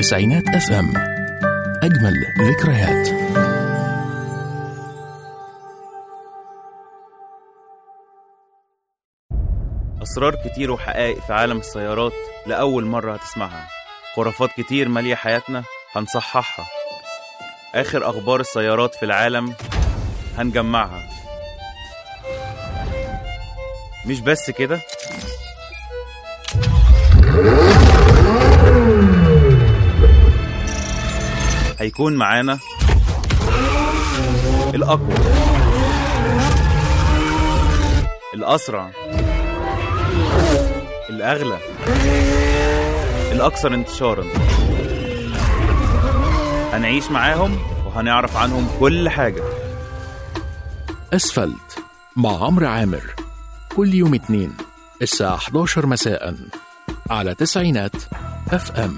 تسعينات اف ام اجمل ذكريات أسرار كتير وحقائق في عالم السيارات لأول مرة هتسمعها خرافات كتير مالية حياتنا هنصححها آخر أخبار السيارات في العالم هنجمعها مش بس كده هيكون معانا الأقوى الأسرع الأغلى الأكثر انتشارا هنعيش معاهم وهنعرف عنهم كل حاجة اسفلت مع عمرو عامر كل يوم اثنين الساعة 11 مساء على تسعينات اف ام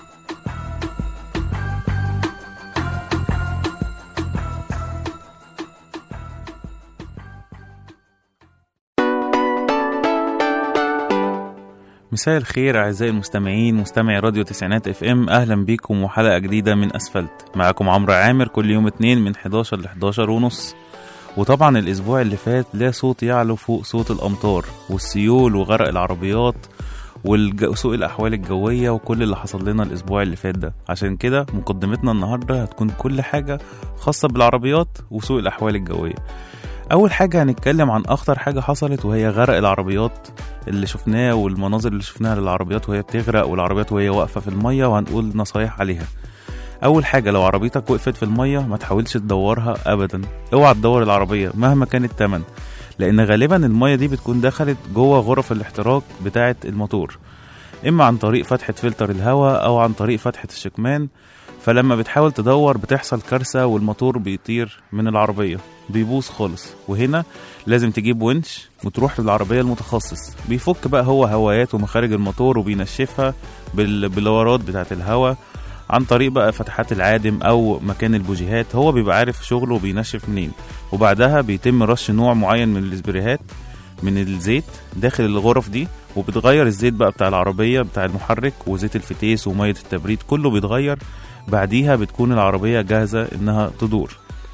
مساء الخير أعزائي المستمعين مستمعي راديو تسعينات اف ام أهلا بيكم وحلقة جديدة من أسفلت معاكم عمرو عامر كل يوم اتنين من 11 ل 11 ونص وطبعا الأسبوع اللي فات لا صوت يعلو فوق صوت الأمطار والسيول وغرق العربيات وسوء الأحوال الجوية وكل اللي حصل لنا الأسبوع اللي فات ده عشان كده مقدمتنا النهاردة هتكون كل حاجة خاصة بالعربيات وسوء الأحوال الجوية أول حاجة هنتكلم عن أخطر حاجة حصلت وهي غرق العربيات اللي شفناه والمناظر اللي شفناها للعربيات وهي بتغرق والعربيات وهي واقفة في المية وهنقول نصايح عليها أول حاجة لو عربيتك وقفت في المية ما تحاولش تدورها أبدا اوعى تدور العربية مهما كان التمن لأن غالبا المية دي بتكون دخلت جوه غرف الاحتراق بتاعة الموتور إما عن طريق فتحة فلتر الهواء أو عن طريق فتحة الشكمان فلما بتحاول تدور بتحصل كارثة والموتور بيطير من العربية بيبوظ خالص وهنا لازم تجيب ونش وتروح للعربية المتخصص بيفك بقى هو هوايات ومخارج الموتور وبينشفها بال- بالورات بتاعة الهواء عن طريق بقى فتحات العادم او مكان البوجيهات هو بيبقى عارف شغله وبينشف منين وبعدها بيتم رش نوع معين من الاسبريهات من الزيت داخل الغرف دي وبتغير الزيت بقى بتاع العربية بتاع المحرك وزيت الفتيس ومية التبريد كله بيتغير بعديها بتكون العربية جاهزة انها تدور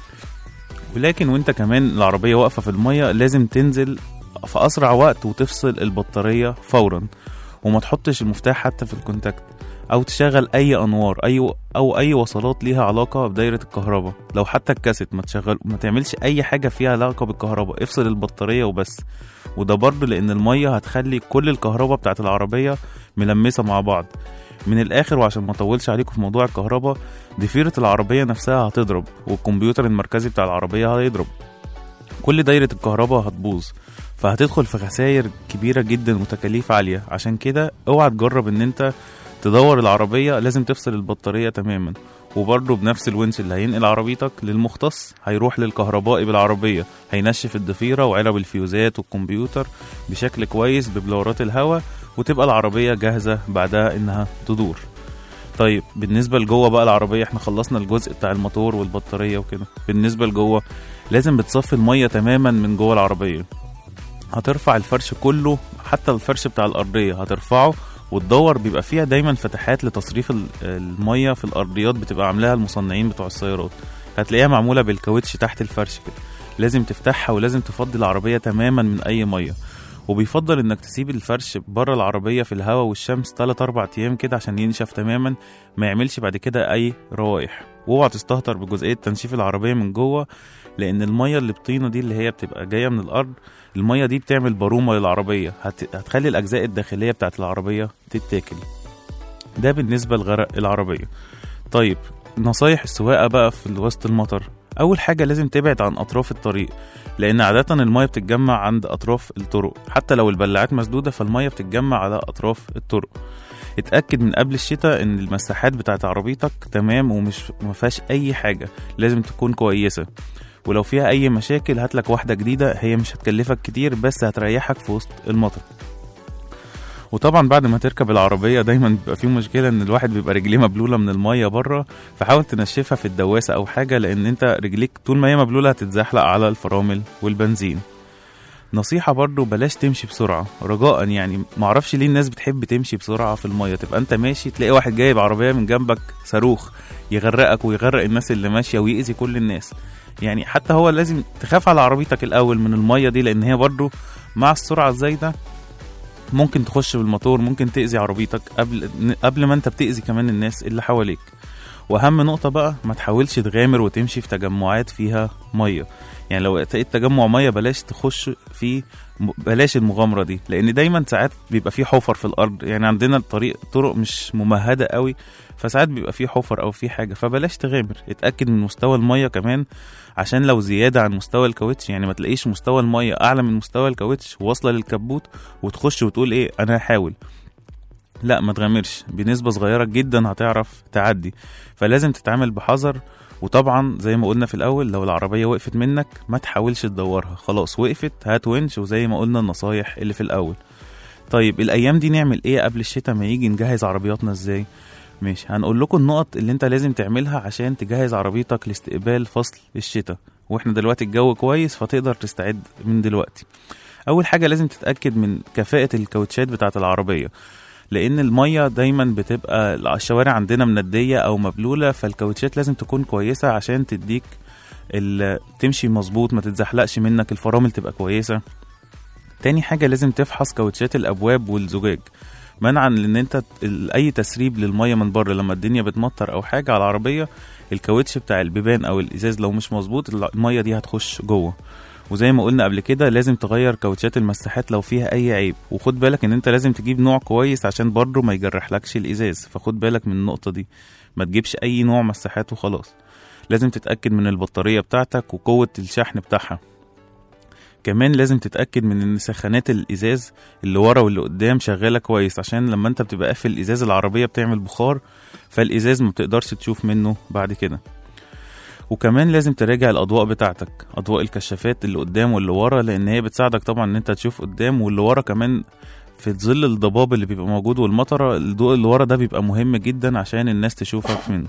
ولكن وانت كمان العربية واقفة في المية لازم تنزل في أسرع وقت وتفصل البطارية فورا وما تحطش المفتاح حتى في الكونتاكت أو تشغل أي أنوار أي أو أي وصلات ليها علاقة بدايرة الكهرباء لو حتى اتكست ما تشغل ما تعملش أي حاجة فيها علاقة بالكهرباء افصل البطارية وبس وده برضه لأن المية هتخلي كل الكهرباء بتاعت العربية ملمسة مع بعض من الآخر وعشان ما أطولش عليكم في موضوع الكهرباء ضفيرة العربية نفسها هتضرب والكمبيوتر المركزي بتاع العربية هيضرب كل دايرة الكهرباء هتبوظ فهتدخل في خسائر كبيرة جدا وتكاليف عالية عشان كده اوعى تجرب ان انت تدور العربية لازم تفصل البطارية تماما وبرضه بنفس الونش اللي هينقل عربيتك للمختص هيروح للكهربائي بالعربية هينشف الضفيرة وعلب الفيوزات والكمبيوتر بشكل كويس ببلورات الهواء وتبقى العربية جاهزة بعدها انها تدور طيب بالنسبة لجوه بقى العربية احنا خلصنا الجزء بتاع الموتور والبطارية وكده بالنسبة لجوه لازم بتصفي المية تماما من جوه العربية هترفع الفرش كله حتى الفرش بتاع الأرضية هترفعه وتدور بيبقى فيها دايما فتحات لتصريف ال- المية في الأرضيات بتبقى عاملاها المصنعين بتوع السيارات هتلاقيها معمولة بالكاوتش تحت الفرش كده لازم تفتحها ولازم تفضي العربية تماما من أي مية وبيفضل انك تسيب الفرش بره العربية في الهواء والشمس 3 4 ايام كده عشان ينشف تماما ما يعملش بعد كده اي روايح واوعى تستهتر بجزئية تنشيف العربية من جوه لان المية اللي بطينة دي اللي هي بتبقى جاية من الارض المية دي بتعمل برومة للعربية هت... هتخلي الاجزاء الداخلية بتاعت العربية تتاكل ده بالنسبة لغرق العربية طيب نصايح السواقة بقى في وسط المطر أول حاجة لازم تبعد عن أطراف الطريق لأن عادة المية بتتجمع عند أطراف الطرق حتى لو البلاعات مسدودة فالمية بتتجمع على أطراف الطرق اتأكد من قبل الشتاء إن المساحات بتاعت عربيتك تمام ومش مفيهاش أي حاجة لازم تكون كويسة ولو فيها أي مشاكل هاتلك واحدة جديدة هي مش هتكلفك كتير بس هتريحك في وسط المطر وطبعا بعد ما تركب العربية دايما بيبقى في مشكلة ان الواحد بيبقى رجليه مبلولة من المية بره فحاول تنشفها في الدواسة او حاجة لان انت رجليك طول ما هي مبلولة هتتزحلق على الفرامل والبنزين نصيحة برضو بلاش تمشي بسرعة رجاء يعني معرفش ليه الناس بتحب تمشي بسرعة في المية تبقى انت ماشي تلاقي واحد جايب عربية من جنبك صاروخ يغرقك ويغرق الناس اللي ماشية ويأذي كل الناس يعني حتى هو لازم تخاف على عربيتك الأول من المية دي لأن هي برضو مع السرعة الزايدة ممكن تخش بالموتور ممكن تأذي عربيتك قبل قبل ما انت بتأذي كمان الناس اللي حواليك واهم نقطة بقى ما تحاولش تغامر وتمشي في تجمعات فيها مية يعني لو لقيت تجمع مية بلاش تخش فيه م- بلاش المغامرة دي لأن دايما ساعات بيبقى فيه حفر في الأرض يعني عندنا الطريق طرق مش ممهدة قوي فساعات بيبقى فيه حفر أو فيه حاجة فبلاش تغامر اتأكد من مستوى المية كمان عشان لو زيادة عن مستوى الكاوتش يعني ما تلاقيش مستوى المية أعلى من مستوى الكاوتش واصلة للكبوت وتخش وتقول إيه أنا هحاول لا ما تغامرش بنسبة صغيرة جدا هتعرف تعدي فلازم تتعامل بحذر وطبعا زي ما قلنا في الاول لو العربيه وقفت منك ما تحاولش تدورها خلاص وقفت هات ونش وزي ما قلنا النصايح اللي في الاول طيب الايام دي نعمل ايه قبل الشتاء ما يجي نجهز عربياتنا ازاي ماشي هنقول لكم النقط اللي انت لازم تعملها عشان تجهز عربيتك لاستقبال فصل الشتاء واحنا دلوقتي الجو كويس فتقدر تستعد من دلوقتي اول حاجه لازم تتاكد من كفاءه الكاوتشات بتاعه العربيه لان الميه دايما بتبقى الشوارع عندنا منديه او مبلوله فالكاوتشات لازم تكون كويسه عشان تديك ال- تمشي مظبوط ما تتزحلقش منك الفرامل تبقى كويسه تاني حاجه لازم تفحص كاوتشات الابواب والزجاج منعا لان انت ال- اي تسريب للميه من بره لما الدنيا بتمطر او حاجه على العربيه الكاوتش بتاع البيبان او الازاز لو مش مظبوط الميه دي هتخش جوه وزي ما قلنا قبل كده لازم تغير كاوتشات المساحات لو فيها اي عيب وخد بالك ان انت لازم تجيب نوع كويس عشان برضه ما يجرحلكش الازاز فخد بالك من النقطه دي ما تجيبش اي نوع مساحات وخلاص لازم تتاكد من البطاريه بتاعتك وقوه الشحن بتاعها كمان لازم تتاكد من ان سخانات الازاز اللي ورا واللي قدام شغاله كويس عشان لما انت بتبقى قافل ازاز العربيه بتعمل بخار فالازاز ما بتقدرش تشوف منه بعد كده وكمان لازم تراجع الاضواء بتاعتك اضواء الكشافات اللي قدام واللي ورا لان هي بتساعدك طبعا ان انت تشوف قدام واللي ورا كمان في ظل الضباب اللي بيبقى موجود والمطره الضوء اللي ورا ده بيبقى مهم جدا عشان الناس تشوفك منه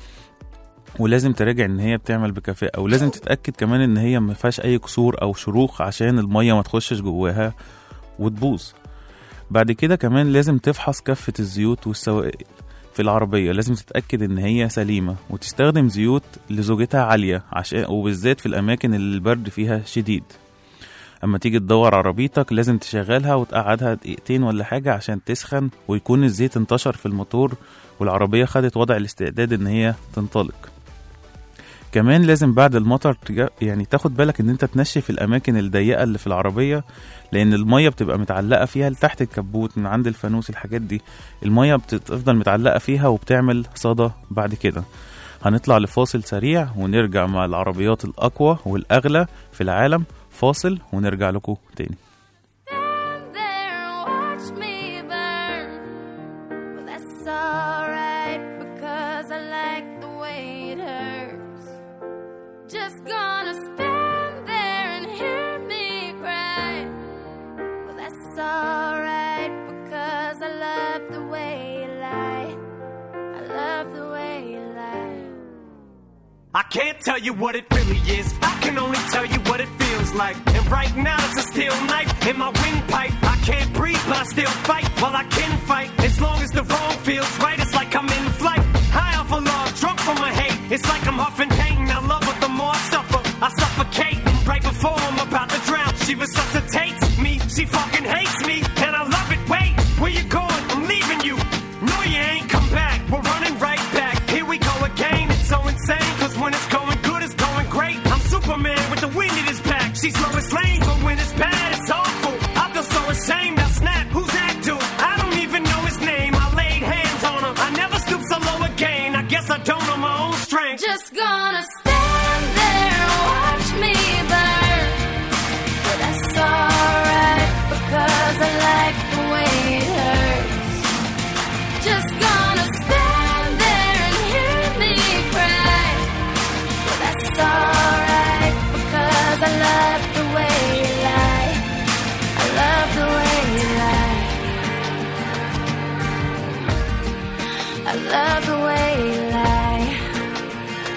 ولازم تراجع ان هي بتعمل بكفاءه ولازم تتاكد كمان ان هي ما فيهاش اي كسور او شروخ عشان الميه ما تخشش جواها وتبوظ بعد كده كمان لازم تفحص كفه الزيوت والسوائل في العربية لازم تتأكد إن هي سليمة وتستخدم زيوت لزوجتها عالية عشان وبالذات في الأماكن اللي البرد فيها شديد أما تيجي تدور عربيتك لازم تشغلها وتقعدها دقيقتين ولا حاجة عشان تسخن ويكون الزيت انتشر في الموتور والعربية خدت وضع الاستعداد إن هي تنطلق كمان لازم بعد المطر تجا- يعني تاخد بالك ان انت تنشف الاماكن الضيقه اللي في العربيه لان الميه بتبقى متعلقه فيها لتحت الكبوت من عند الفانوس الحاجات دي الميه بتفضل متعلقه فيها وبتعمل صدى بعد كده هنطلع لفاصل سريع ونرجع مع العربيات الاقوى والاغلى في العالم فاصل ونرجع لكم تاني Stand there and watch me burn. Well, that's alright because I like the way it hurts. Just gonna stand there and hear me cry. Well, that's alright because I love the way you lie. I love the way you lie. I can't tell you what it really is. I can only tell you what it feels like. And right now it's a steel knife in my windpipe. I can't breathe, but I still fight. Well, I can fight as long as the wrong feels right. It's like I'm in flight. High off of love, drunk from my hate. It's like I'm huffing pain. I love her the more I suffer. I suffocate right before I'm about to drown. She resuscitates me. She fucking hates me, and I love it. Wait, where you going? I'm leaving you. No, you ain't come back. We're running right back. Here we go again. It's so insane, cause when it's going good, it's going great. I'm Superman with the wind in his back. She's Lois Lane, but when it's bad, it's awful. I feel so ashamed. Now snap, who's that dude? I don't even know his name. I laid hands on him. I never stoop so low again. I guess I don't know my own strength. Just gonna stand there and watch me burn. But that's alright because I like the way it hurts. Just gonna stand there and hear me cry. But that's alright because I love the way you lie. I love the way you lie. I love the way you lie.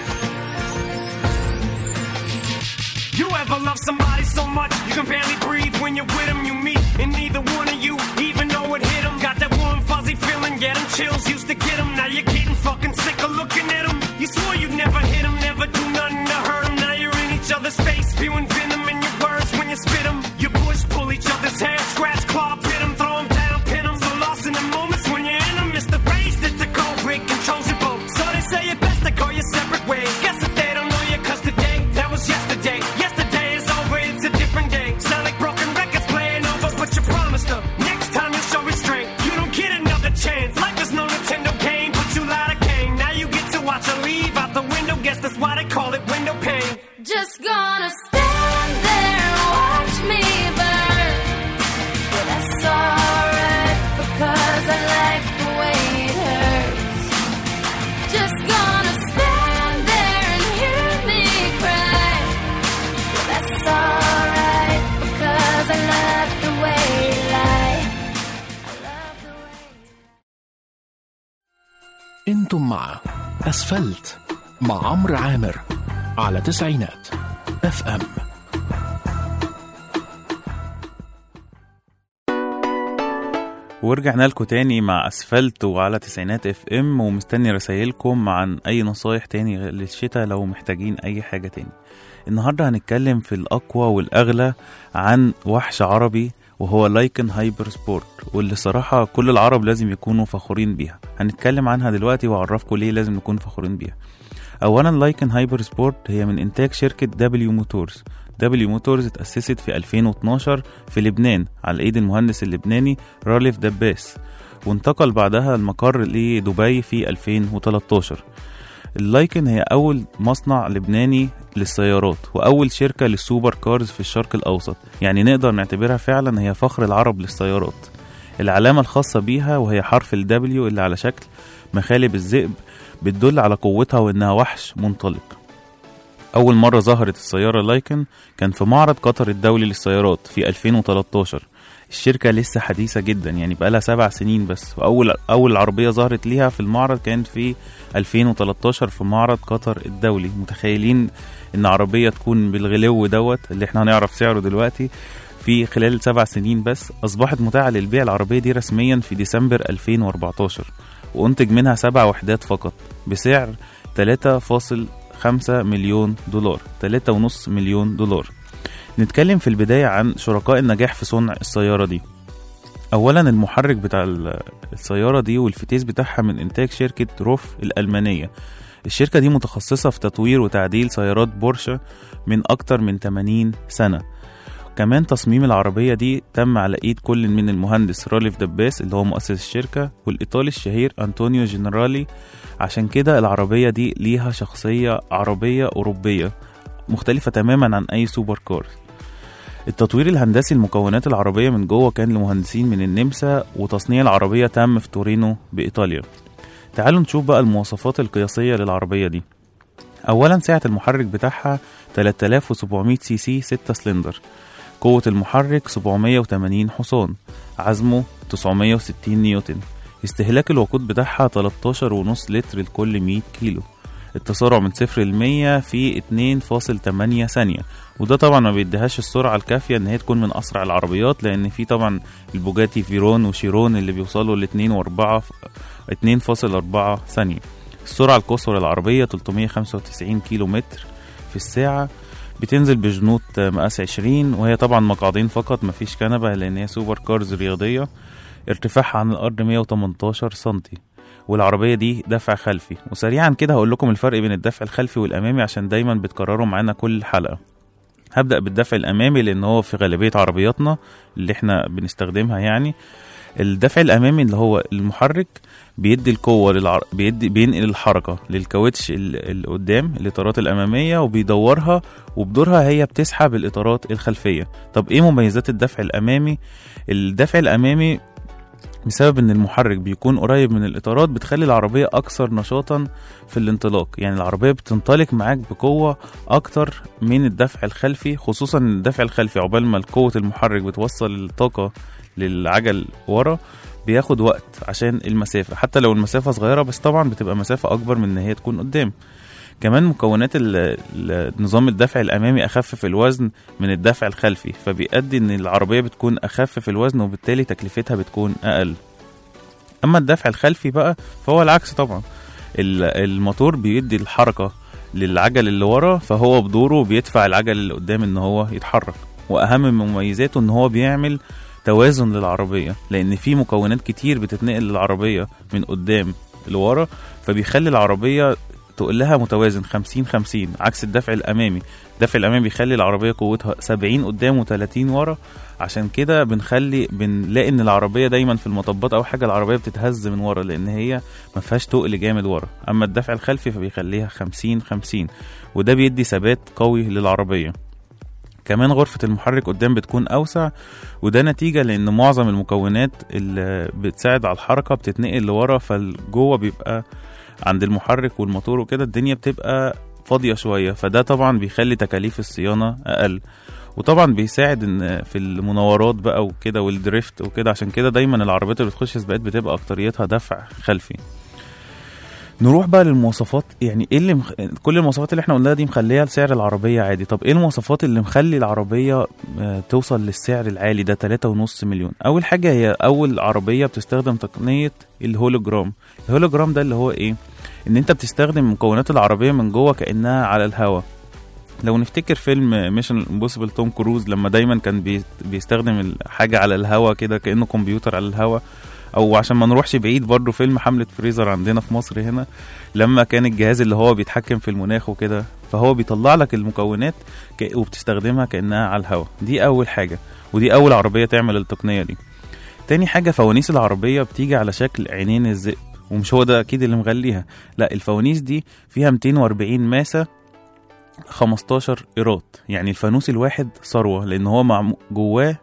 You ever love somebody so much you can barely breathe? when you're with 'em, you meet, and neither one of you even know it hit 'em. Got that warm, fuzzy feeling, get 'em chills, used to get 'em. Now you're getting fucking sick of looking at 'em. You swore you'd never hit 'em, never do nothing to hurt 'em. Now you're in each other's face, spewing venom in your words when you spit 'em. You push, pull each other's hair, scratch, claw, pit 'em, throw 'em down, pin 'em. So lost in the moments when you're in 'em, it's the race that's the cold break controls your boat. So they say it best to go your separate ways. Guess that they don't know you 'cause today, that was yesterday. Yesterday is over, it's a different day. Sound like broken records playing over, but you promised them. Next time you'll show restraint. You don't get another chance. Life is no Nintendo game, but you lied again. Now you get to watch her leave out the window. Guess that's why they call it window pane. Just gonna stand there and watch me burn. But that's alright because I like the way it hurts. Just gonna stand there and hear me cry. But that's alright because I love the way you lie. I love the way. انتم مع اسفلت مع عمرو عامر على تسعينات اف ام ورجعنا لكم تاني مع اسفلت وعلى تسعينات اف ام ومستني رسايلكم عن اي نصايح تاني غير للشتاء لو محتاجين اي حاجة تاني النهاردة هنتكلم في الاقوى والاغلى عن وحش عربي وهو لايكن هايبر سبورت واللي صراحة كل العرب لازم يكونوا فخورين بيها هنتكلم عنها دلوقتي وأعرفكم ليه لازم نكون فخورين بيها أولا لايكن هايبر سبورت هي من إنتاج شركة دبليو موتورز دبليو موتورز اتأسست في 2012 في لبنان على إيد المهندس اللبناني راليف دباس وانتقل بعدها المقر لدبي في 2013 اللايكن هي أول مصنع لبناني للسيارات وأول شركة للسوبر كارز في الشرق الأوسط يعني نقدر نعتبرها فعلا هي فخر العرب للسيارات العلامة الخاصة بيها وهي حرف ال W اللي على شكل مخالب الذئب بتدل على قوتها وإنها وحش منطلق أول مرة ظهرت السيارة لايكن كان في معرض قطر الدولي للسيارات في 2013 الشركة لسه حديثة جدا يعني بقالها سبع سنين بس وأول أول عربية ظهرت ليها في المعرض كانت في 2013 في معرض قطر الدولي متخيلين إن عربية تكون بالغلو دوت اللي احنا هنعرف سعره دلوقتي في خلال سبع سنين بس أصبحت متاحة للبيع العربية دي رسميا في ديسمبر 2014 وأنتج منها سبع وحدات فقط بسعر 3.5 مليون دولار 3.5 مليون دولار نتكلم في البداية عن شركاء النجاح في صنع السيارة دي أولا المحرك بتاع ال- السيارة دي والفتيس بتاعها من إنتاج شركة روف الألمانية الشركة دي متخصصة في تطوير وتعديل سيارات بورشة من أكتر من 80 سنة كمان تصميم العربية دي تم على إيد كل من المهندس راليف دباس اللي هو مؤسس الشركة والإيطالي الشهير أنطونيو جنرالي عشان كده العربية دي ليها شخصية عربية أوروبية مختلفة تماما عن أي سوبر كار التطوير الهندسي المكونات العربية من جوه كان لمهندسين من النمسا وتصنيع العربية تم في تورينو بإيطاليا تعالوا نشوف بقى المواصفات القياسية للعربية دي أولا سعة المحرك بتاعها 3700 سي سي 6 سلندر قوة المحرك 780 حصان عزمه 960 نيوتن استهلاك الوقود بتاعها 13.5 لتر لكل 100 كيلو التسارع من صفر ل 100 في 2.8 ثانية وده طبعا ما بيديهاش السرعة الكافية ان هي تكون من اسرع العربيات لان في طبعا البوجاتي فيرون وشيرون اللي بيوصلوا ل 2 و4 2.4 ثانية السرعة القصوى للعربية 395 كيلو متر في الساعة بتنزل بجنوط مقاس 20 وهي طبعا مقعدين فقط مفيش كنبة لأن هي سوبر كارز رياضية ارتفاعها عن الأرض 118 سنتي والعربية دي دفع خلفي وسريعا كده هقول لكم الفرق بين الدفع الخلفي والأمامي عشان دايما بتكرروا معانا كل حلقة هبدأ بالدفع الأمامي لأن هو في غالبية عربياتنا اللي احنا بنستخدمها يعني الدفع الأمامي اللي هو المحرك بيدي القوة للعر... بيدي بينقل الحركة للكاوتش ال- اللي قدام الإطارات الأمامية وبيدورها وبدورها هي بتسحب الإطارات الخلفية طب إيه مميزات الدفع الأمامي؟ الدفع الأمامي بسبب ان المحرك بيكون قريب من الاطارات بتخلي العربيه اكثر نشاطا في الانطلاق يعني العربيه بتنطلق معاك بقوه اكتر من الدفع الخلفي خصوصا ان الدفع الخلفي عقبال ما قوه المحرك بتوصل الطاقه للعجل ورا بياخد وقت عشان المسافه حتى لو المسافه صغيره بس طبعا بتبقى مسافه اكبر من ان هي تكون قدام كمان مكونات ال- ال- نظام الدفع الامامي اخف في الوزن من الدفع الخلفي فبيؤدي ان العربيه بتكون اخف في الوزن وبالتالي تكلفتها بتكون اقل اما الدفع الخلفي بقى فهو العكس طبعا ال- الموتور بيدي الحركه للعجل اللي ورا فهو بدوره بيدفع العجل اللي قدام ان هو يتحرك واهم من مميزاته ان هو بيعمل توازن للعربيه لان في مكونات كتير بتتنقل للعربيه من قدام لورا فبيخلي العربيه تقول لها متوازن 50 50 عكس الدفع الامامي الدفع الامامي بيخلي العربيه قوتها 70 قدام و30 ورا عشان كده بنخلي بنلاقي ان العربيه دايما في المطبات او حاجه العربيه بتتهز من ورا لان هي ما فيهاش تقل جامد ورا اما الدفع الخلفي فبيخليها 50 50 وده بيدي ثبات قوي للعربيه كمان غرفة المحرك قدام بتكون أوسع وده نتيجة لأن معظم المكونات اللي بتساعد على الحركة بتتنقل لورا فالجوه بيبقى عند المحرك والموتور وكده الدنيا بتبقى فاضية شوية فده طبعا بيخلي تكاليف الصيانة أقل وطبعا بيساعد ان في المناورات بقى وكده والدريفت وكده عشان كده دايما العربيات اللي بتخش سباقات بتبقى اكتريتها دفع خلفي نروح بقى للمواصفات يعني ايه اللي مخ... كل المواصفات اللي احنا قلناها دي مخليها لسعر العربيه عادي طب ايه المواصفات اللي مخلي العربيه آه، توصل للسعر العالي ده 3.5 مليون اول حاجه هي اول عربيه بتستخدم تقنيه الهولوجرام الهولوجرام ده اللي هو ايه ان انت بتستخدم مكونات العربيه من جوه كانها على الهواء لو نفتكر فيلم ميشن امبوسيبل توم كروز لما دايما كان بي- بيستخدم الحاجه على الهوا كده كانه كمبيوتر على الهوا او عشان ما نروحش بعيد برضه فيلم حمله فريزر عندنا في مصر هنا لما كان الجهاز اللي هو بيتحكم في المناخ وكده فهو بيطلع لك المكونات ك... وبتستخدمها كانها على الهوا دي اول حاجه ودي اول عربيه تعمل التقنيه دي تاني حاجه فوانيس العربيه بتيجي على شكل عينين الذئب ومش هو ده اكيد اللي مغليها لا الفوانيس دي فيها 240 ماسه 15 ايراد يعني الفانوس الواحد ثروه لان هو مع جواه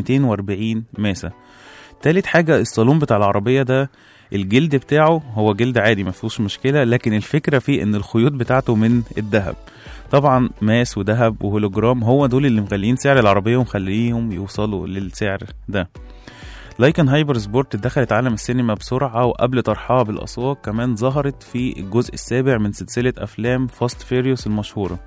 240 ماسه تالت حاجه الصالون بتاع العربيه ده الجلد بتاعه هو جلد عادي ما فيهوش مشكله لكن الفكره فيه ان الخيوط بتاعته من الذهب طبعا ماس وذهب وهولوجرام هو دول اللي مخليين سعر العربيه ومخليهم يوصلوا للسعر ده لايكن هايبر سبورت دخلت عالم السينما بسرعة وقبل طرحها بالأسواق كمان ظهرت في الجزء السابع من سلسلة أفلام فاست فيريوس المشهورة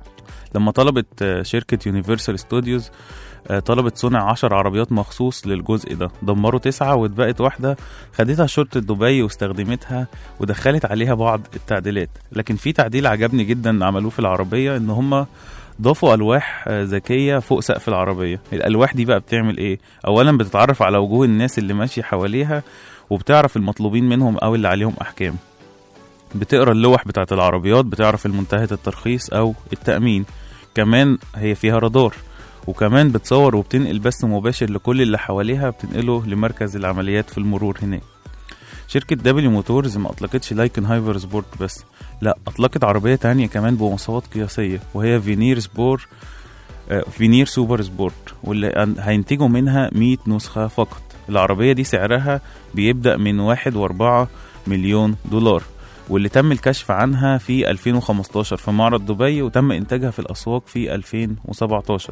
لما طلبت آه، شركة يونيفرسال ستوديوز آه، طلبت صنع عشر عربيات مخصوص للجزء ده دمروا تسعة واتبقت واحدة خدتها شرطة دبي واستخدمتها ودخلت عليها بعض التعديلات لكن في تعديل عجبني جدا عملوه في العربية ان هم ضافوا ألواح آه، ذكية فوق سقف العربية الألواح دي بقى بتعمل إيه؟ أولا بتتعرف على وجوه الناس اللي ماشية حواليها وبتعرف المطلوبين منهم أو اللي عليهم أحكام بتقرا اللوح بتاعت العربيات بتعرف المنتهى الترخيص أو التأمين كمان هي فيها رادار وكمان بتصور وبتنقل بث مباشر لكل اللي حواليها بتنقله لمركز العمليات في المرور هناك شركة دبليو موتورز ما أطلقتش لايكن هايبر سبورت بس لا أطلقت عربية تانية كمان بمواصفات قياسية وهي فينير سبور آه، فينير سوبر سبورت واللي أن- هينتجوا منها 100 نسخة فقط العربية دي سعرها بيبدأ من واحد وأربعة مليون دولار واللي تم الكشف عنها في 2015 في معرض دبي وتم إنتاجها في الأسواق في 2017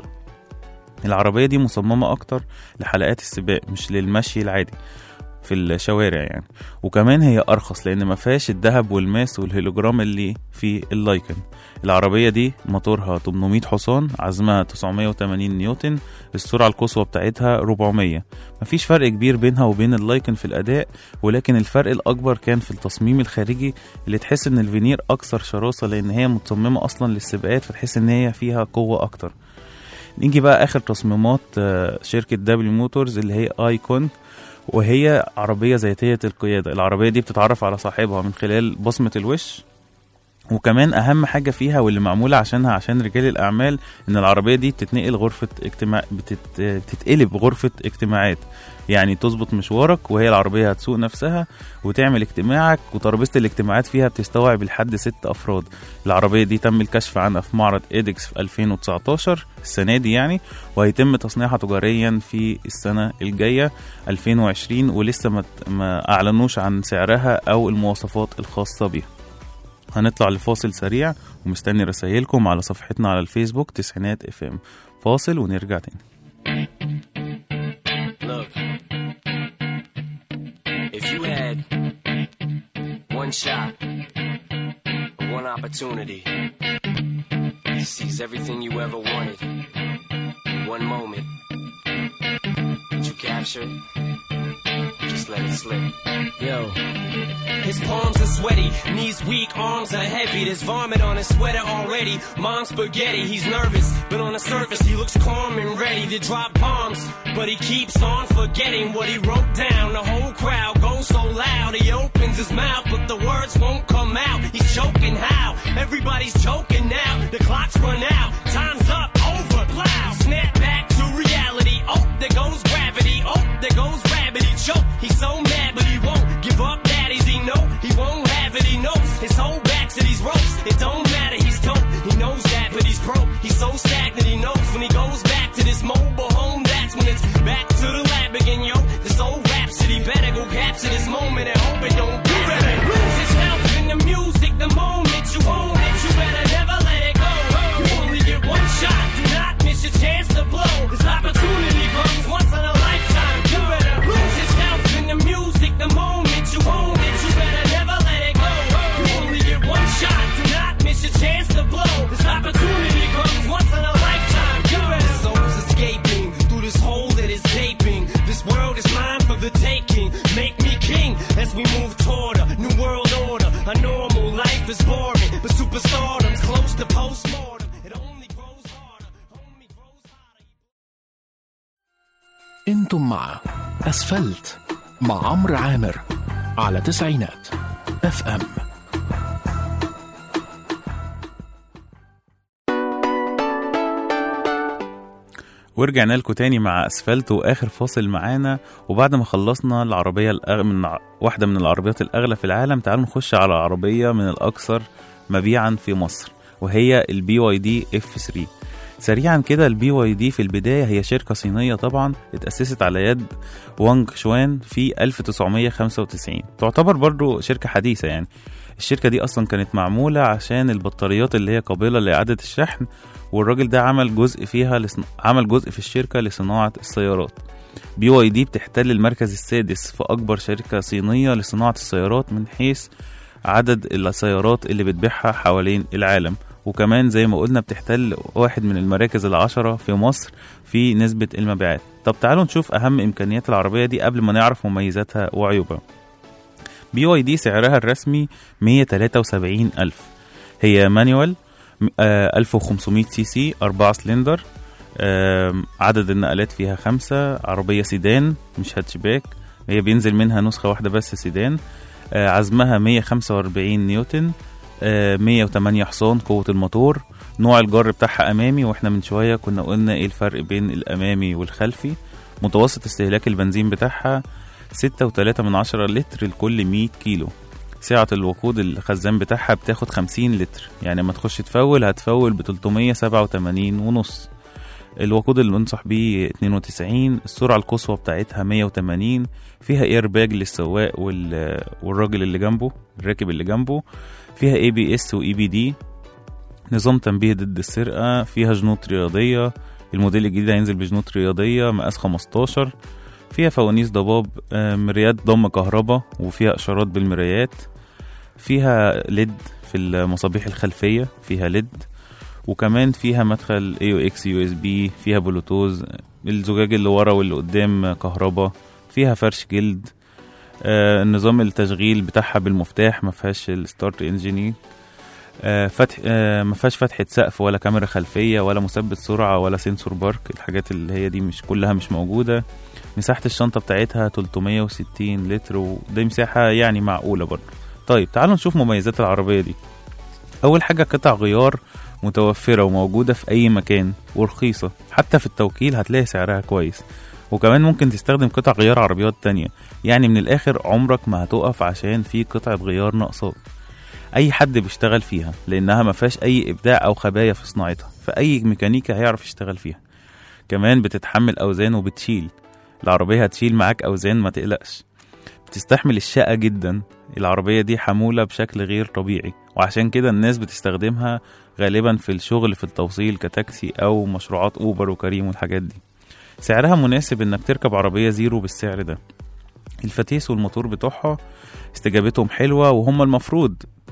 العربية دي مصممة أكتر لحلقات السباق مش للمشي العادي في الشوارع يعني وكمان هي أرخص لأن ما فيهاش الذهب والماس والهيلوجرام اللي في اللايكن العربية دي موتورها 800 حصان عزمها 980 نيوتن السرعة القصوى بتاعتها 400 مفيش فرق كبير بينها وبين اللايكن في الأداء ولكن الفرق الأكبر كان في التصميم الخارجي اللي تحس إن الفينير أكثر شراسة لأن هي متصممة أصلا للسباقات فتحس إن هي فيها قوة أكتر نيجي بقى آخر تصميمات آه، شركة دبليو موتورز اللي هي ايكون وهي عربية ذاتية القيادة العربية دي بتتعرف على صاحبها من خلال بصمة الوش وكمان اهم حاجه فيها واللي معموله عشانها عشان رجال الاعمال ان العربيه دي بتتنقل غرفه اجتماع بتت... بتتقلب غرفه اجتماعات يعني تظبط مشوارك وهي العربيه هتسوق نفسها وتعمل اجتماعك وترابيزه الاجتماعات فيها بتستوعب لحد ست افراد العربيه دي تم الكشف عنها في معرض ايدكس في 2019 السنه دي يعني وهيتم تصنيعها تجاريا في السنه الجايه 2020 ولسه ما, ما اعلنوش عن سعرها او المواصفات الخاصه بيها هنطلع لفاصل سريع ومستني رسايلكم على صفحتنا على الفيسبوك تسعينات اف ام فاصل ونرجع تاني Look, if you had one shot, one opportunity. He sees everything you ever wanted. in One moment. Did you capture it? Just let it slip. Yo. His palms are sweaty, knees weak, arms are heavy. There's vomit on his sweater already. Mom's spaghetti, he's nervous, but on the surface he looks calm and ready to drop bombs. But he keeps on forgetting what he wrote down. The whole crowd goes so loud, he opens his mouth, but the words won't come out. He's choking how? Everybody's choking now. The clock's run out, time's up, over, plow. Snap back to reality. Oh, there goes gravity. Oh, there goes rabbit. He choke. He's so mad, but he won't give up. Daddies, he know he won't have it. He knows his whole back to these ropes. It don't matter. He's dope. He knows that, but he's broke. He's so stagnant. He knows when he goes back to this mobile home. That's when it's back to the lab again, yo. This old rhapsody better go capture this moment and hope it don't. You better lose his health in the music the moment you own it. You better never let it go. You only get one shot. Do not miss your chance to blow. This opportunity comes once in a lifetime. You better lose his health in the music the moment you own it. You better never let it go. You only get one shot. Do not miss your chance to blow. This opportunity comes once in a lifetime. You better. His soul's escaping through this hole that is gaping. This world is mine for the taking. Make me king as we move toward a new world order. A normal life is boring, but superstardom's close to postmortem. It only grows harder. Only grows harder. انتم مع اسفلت مع عمرو عامر على تسعينات اف ام ورجعنا لكم تاني مع اسفلت واخر فاصل معانا وبعد ما خلصنا العربيه الأغ... من ع- واحده من العربيات الاغلى في العالم تعالوا نخش على عربيه من الاكثر مبيعا في مصر وهي البي واي دي اف 3 سريعا كده البي واي دي في البدايه هي شركه صينيه طبعا اتاسست على يد وانغ شوان في 1995 تعتبر برضو شركه حديثه يعني الشركه دي اصلا كانت معموله عشان البطاريات اللي هي قابله لاعاده الشحن والراجل ده عمل جزء فيها لصن... عمل جزء في الشركه لصناعه السيارات بي واي دي بتحتل المركز السادس في اكبر شركه صينيه لصناعه السيارات من حيث عدد السيارات اللي بتبيعها حوالين العالم وكمان زي ما قلنا بتحتل واحد من المراكز العشرة في مصر في نسبة المبيعات طب تعالوا نشوف أهم إمكانيات العربية دي قبل ما نعرف مميزاتها وعيوبها بي واي دي سعرها الرسمي 173 ألف هي مانيوال آه، 1500 سي سي 4 سلندر آم، عدد النقلات فيها خمسة عربية سيدان مش هاتشباك هي بينزل منها نسخة واحدة بس سيدان آه، عزمها 145 نيوتن آه، 108 حصان قوة الموتور نوع الجر بتاعها أمامي واحنا من شوية كنا قلنا ايه الفرق بين الأمامي والخلفي متوسط استهلاك البنزين بتاعها ستة وتلاتة من عشرة لتر لكل 100 كيلو سعة الوقود الخزان بتاعها بتاخد 50 لتر يعني لما تخش تفول هتفول ب 387 ونص الوقود اللي بنصح بيه 92 السرعة القصوى بتاعتها 180 فيها اير باج للسواق وال... والراجل اللي جنبه الراكب اللي جنبه فيها اي بي اس واي بي دي نظام تنبيه ضد السرقة فيها جنوط رياضية الموديل الجديد هينزل بجنوط رياضية مقاس 15 فيها فوانيس ضباب آه، مرايات ضم كهرباء وفيها اشارات بالمرايات فيها ليد في المصابيح الخلفية فيها ليد وكمان فيها مدخل اي او اكس يو اس بي فيها بلوتوز الزجاج اللي ورا واللي قدام كهرباء فيها فرش جلد آه نظام التشغيل بتاعها بالمفتاح ما فيهاش الستارت انجيني آه فتح آه ما فيهاش فتحة سقف ولا كاميرا خلفية ولا مثبت سرعة ولا سنسور بارك الحاجات اللي هي دي مش كلها مش موجودة مساحة الشنطة بتاعتها 360 لتر ودي مساحة يعني معقولة برضه طيب تعالوا نشوف مميزات العربية دي أول حاجة قطع غيار متوفرة وموجودة في أي مكان ورخيصة حتى في التوكيل هتلاقي سعرها كويس وكمان ممكن تستخدم قطع غيار عربيات تانية يعني من الآخر عمرك ما هتقف عشان في قطعة غيار ناقصاك أي حد بيشتغل فيها لأنها ما فيهاش أي إبداع أو خبايا في صناعتها فأي ميكانيكا هيعرف يشتغل فيها كمان بتتحمل أوزان وبتشيل العربية هتشيل معاك أوزان ما تقلقش بتستحمل الشقة جدا العربية دي حمولة بشكل غير طبيعي وعشان كده الناس بتستخدمها غالبا في الشغل في التوصيل كتاكسي أو مشروعات أوبر وكريم والحاجات دي سعرها مناسب إنك تركب عربية زيرو بالسعر ده الفتيس والموتور بتوعها استجابتهم حلوة وهم المفروض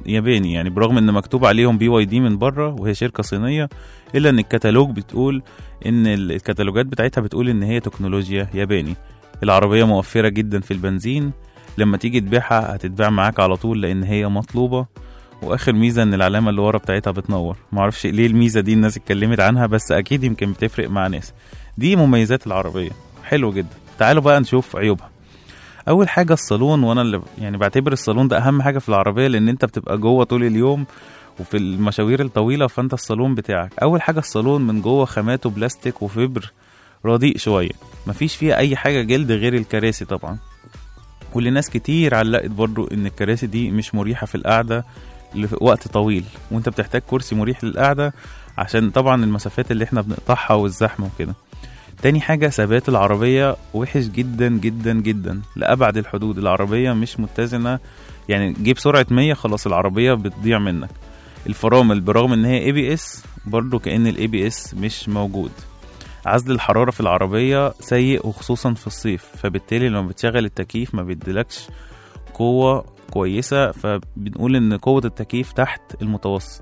ياباني يعني برغم ان مكتوب عليهم بي واي دي من بره وهي شركه صينيه الا ان الكتالوج بتقول ان ال- الكتالوجات بتاعتها بتقول ان هي تكنولوجيا ياباني العربيه موفره جدا في البنزين لما تيجي تبيعها هتتباع معاك على طول لان هي مطلوبه واخر ميزه ان العلامه اللي ورا بتاعتها بتنور معرفش ليه الميزه دي الناس اتكلمت عنها بس اكيد يمكن بتفرق مع ناس دي مميزات العربيه حلو جدا تعالوا بقى نشوف عيوبها اول حاجه الصالون وانا اللي يعني بعتبر الصالون ده اهم حاجه في العربيه لان انت بتبقى جوه طول اليوم وفي المشاوير الطويله فانت الصالون بتاعك اول حاجه الصالون من جوه خاماته بلاستيك وفبر رديء شويه مفيش فيها اي حاجه جلد غير الكراسي طبعا واللي ناس كتير علقت برضو ان الكراسي دي مش مريحه في القعده لوقت طويل وانت بتحتاج كرسي مريح للقعده عشان طبعا المسافات اللي احنا بنقطعها والزحمه وكده تاني حاجة ثبات العربية وحش جدا جدا جدا لأبعد الحدود العربية مش متزنة يعني جيب سرعة 100 خلاص العربية بتضيع منك الفرامل برغم ان هي اي بي اس برضو كأن الاي بي اس مش موجود عزل الحرارة في العربية سيء وخصوصا في الصيف فبالتالي لما بتشغل التكييف ما بيديلكش قوة كويسة فبنقول ان قوة التكييف تحت المتوسط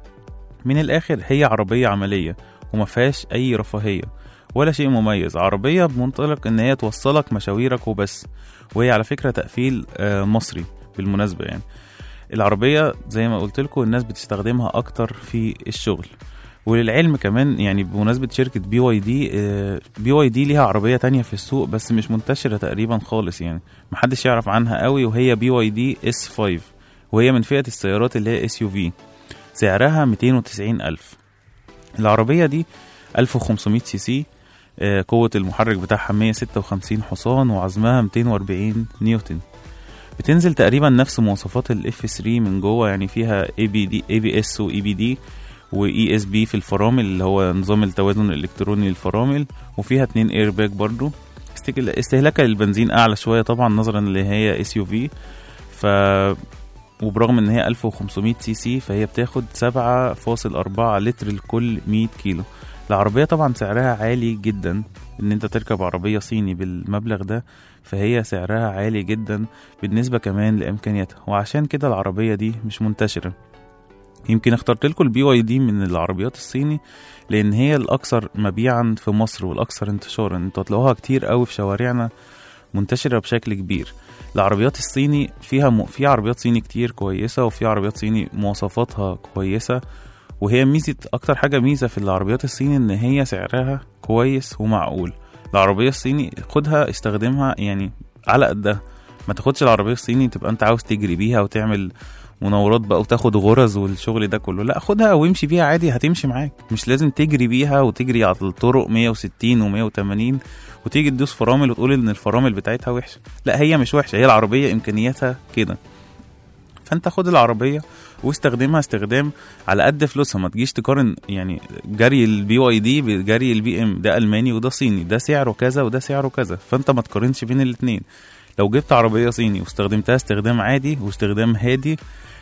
من الاخر هي عربية عملية وما فيهاش اي رفاهية ولا شيء مميز عربية بمنطلق ان هي توصلك مشاويرك وبس وهي على فكرة تقفيل آه، مصري بالمناسبة يعني العربية زي ما قلت لكم الناس بتستخدمها اكتر في الشغل وللعلم كمان يعني بمناسبة شركة بي واي دي بي واي دي ليها عربية تانية في السوق بس مش منتشرة تقريبا خالص يعني محدش يعرف عنها قوي وهي بي واي دي اس 5 وهي من فئة السيارات اللي هي اس يو في سعرها 290 ألف العربية دي 1500 سي سي آه، قوة المحرك بتاعها 156 حصان وعزمها 240 نيوتن بتنزل تقريبا نفس مواصفات الاف 3 من جوه يعني فيها اي بي دي اي بي اس واي بي دي واي اس بي في الفرامل اللي هو نظام التوازن الالكتروني للفرامل وفيها اتنين اير باك برضو استهل- استهلاكها للبنزين اعلى شويه طبعا نظرا اللي هي اس يو في ف وبرغم ان هي 1500 سي سي فهي بتاخد 7.4 لتر لكل 100 كيلو العربية طبعا سعرها عالي جدا ان انت تركب عربية صيني بالمبلغ ده فهي سعرها عالي جدا بالنسبة كمان لامكانياتها وعشان كده العربية دي مش منتشرة يمكن اخترت لكم البي واي دي من العربيات الصيني لان هي الاكثر مبيعا في مصر والاكثر انتشارا انتوا هتلاقوها كتير قوي في شوارعنا منتشرة بشكل كبير العربيات الصيني فيها م... في عربيات صيني كتير كويسة وفي عربيات صيني مواصفاتها كويسة وهي ميزة أكتر حاجة ميزة في العربيات الصيني إن هي سعرها كويس ومعقول العربية الصيني خدها استخدمها يعني على قدها ما تاخدش العربية الصيني تبقى أنت عاوز تجري بيها وتعمل مناورات بقى وتاخد غرز والشغل ده كله لا خدها وامشي بيها عادي هتمشي معاك مش لازم تجري بيها وتجري على الطرق 160 و180 وتيجي تدوس فرامل وتقول ان الفرامل بتاعتها وحشه لا هي مش وحشه هي العربيه امكانياتها كده فانت خد العربيه واستخدمها استخدام على قد فلوسها ما تجيش تقارن يعني جري البي واي دي بجري البي ام ده الماني وده صيني ده سعره كذا وده سعره كذا فانت ما تقارنش بين الاتنين لو جبت عربيه صيني واستخدمتها استخدام عادي واستخدام هادي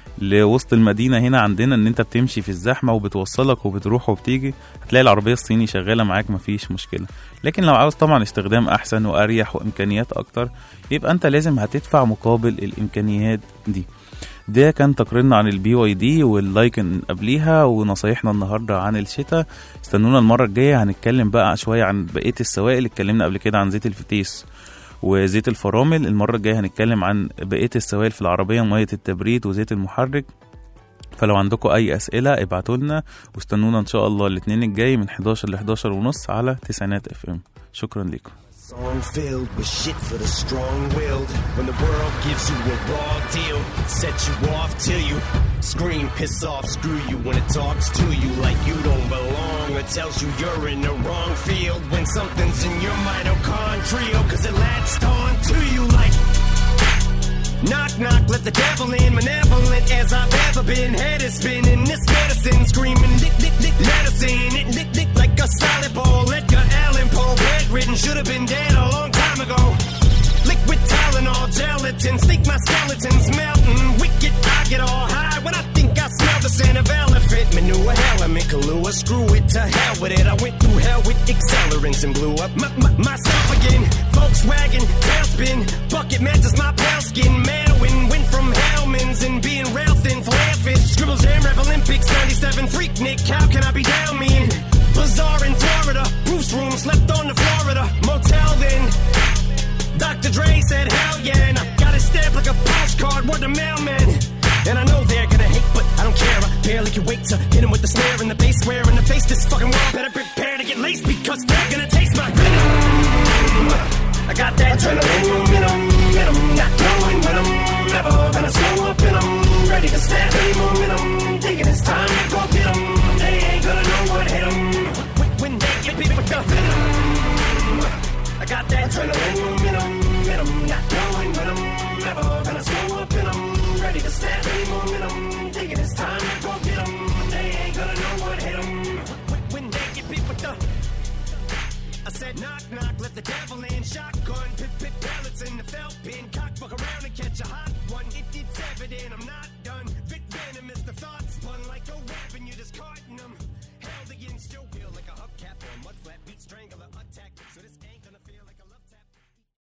لوسط المدينة هنا عندنا ان انت بتمشي في الزحمة وبتوصلك وبتروح وبتيجي هتلاقي العربية الصيني شغالة معاك مفيش مشكلة لكن لو عاوز طبعا استخدام احسن واريح وامكانيات اكتر يبقى انت لازم هتدفع مقابل الامكانيات دي ده كان تقريرنا عن البي واي دي واللايكن قبليها ونصايحنا النهارده عن الشتاء استنونا المره الجايه هنتكلم بقى شويه عن بقيه السوائل اتكلمنا قبل كده عن زيت الفتيس وزيت الفرامل المره الجايه هنتكلم عن بقيه السوائل في العربيه ميه التبريد وزيت المحرك فلو عندكم اي اسئله ابعتوا لنا واستنونا ان شاء الله الاثنين الجاي من 11 ل 11 ونص على تسعينات اف ام شكرا لكم Song filled with shit for the strong-willed. When the world gives you a raw deal, sets you off till you scream, piss off, screw you. When it talks to you like you don't belong, or tells you you're in the wrong field. When something's in your mitochondrial, cause it latched on to you like. Knock, knock, let the devil in, malevolent as I've ever been. Head is spinning, this medicine screaming, dick, dick, dick, medicine, it dick, dick, like a solid ball. Edgar Allan Poe, bedridden, should have been dead a long time ago. Liquid Tylenol, gelatin, think my skeleton's melting. Wicked, I get all high when I think I smell the scent of elephant manure. Hell, I'm in Kahlua, screw it to hell with it. I went through hell with accelerants and blew up my, my, myself again. Volkswagen, tailspin, bucket matches my pale skin. Mailwind went from Hellman's and being Ralph in flares word the mailman. And I know they're gonna hate, but I don't care. I barely can wait to hit him with the snare and the bass square in the face. This fucking world better prepare to get laced because they're gonna taste my venom. I got that adrenaline momentum, momentum, not going with 'em. Never gonna slow up in 'em. Ready to snap any momentum. Thinking it's time to go get 'em. They ain't gonna know what hit 'em. When, when they get beat with the venom. I got that adrenaline momentum, momentum, not going with 'em. Never gonna slow up in 'em. Ready to snap any momentum. Thinking it's time to go get 'em. They ain't gonna know what hit 'em. When, when they get beat with the I said knock knock, let the devil in. Shotgun, pit pit pellets in the felt pin. Cock fuck around and catch a hot one. It, it's evident I'm not done. Bit venomous, the thoughts spun like a web and you're discarding them. Held against your will like a hubcap or a mud flat beat strangler.